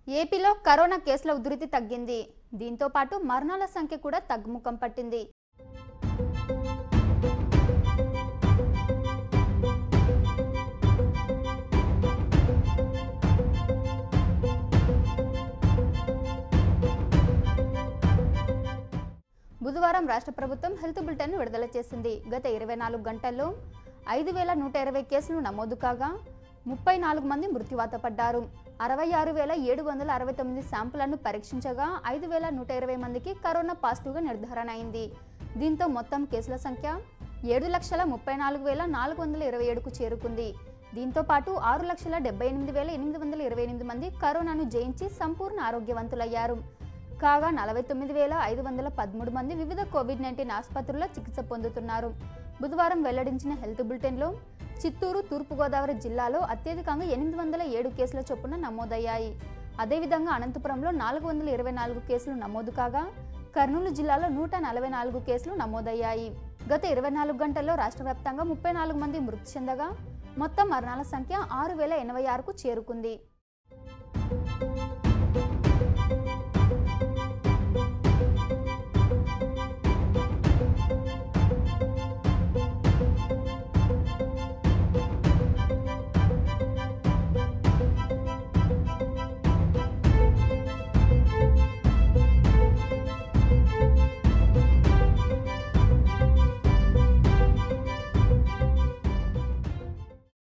ఏపీలో కరోనా కేసుల ఉధృతి తగ్గింది దీంతో పాటు మరణాల సంఖ్య కూడా తగ్గుముఖం పట్టింది బుధవారం రాష్ట్ర ప్రభుత్వం హెల్త్ బులెటిన్ విడుదల చేసింది గత ఇరవై నాలుగు గంటల్లో ఐదు వేల నూట ఇరవై కేసులు నమోదు కాగా ముప్పై నాలుగు మంది మృత్యువాత పడ్డారు అరవై ఆరు వేల ఏడు వందల అరవై తొమ్మిది శాంపుళ్లను పరీక్షించగా ఐదు వేల నూట ఇరవై మందికి కరోనా పాజిటివ్గా నిర్ధారణ అయింది దీంతో మొత్తం కేసుల సంఖ్య ఏడు లక్షల ముప్పై నాలుగు వేల నాలుగు వందల ఇరవై ఏడుకు చేరుకుంది దీంతో పాటు ఆరు లక్షల డెబ్బై ఎనిమిది వేల ఎనిమిది వందల ఇరవై ఎనిమిది మంది కరోనాను జయించి సంపూర్ణ ఆరోగ్యవంతులయ్యారు కాగా నలభై తొమ్మిది వేల ఐదు వందల పదమూడు మంది వివిధ కోవిడ్ నైన్టీన్ ఆసుపత్రుల్లో చికిత్స పొందుతున్నారు బుధవారం వెల్లడించిన హెల్త్ బులెటిన్లో చిత్తూరు తూర్పుగోదావరి జిల్లాలో అత్యధికంగా ఎనిమిది వందల ఏడు కేసుల చొప్పున నమోదయ్యాయి అదేవిధంగా అనంతపురంలో నాలుగు వందల ఇరవై నాలుగు కేసులు నమోదు కాగా కర్నూలు జిల్లాలో నూట నలభై నాలుగు కేసులు నమోదయ్యాయి గత ఇరవై నాలుగు గంటల్లో రాష్ట్ర వ్యాప్తంగా ముప్పై నాలుగు మంది మృతి చెందగా మొత్తం మరణాల సంఖ్య ఆరు వేల ఎనభై ఆరుకు చేరుకుంది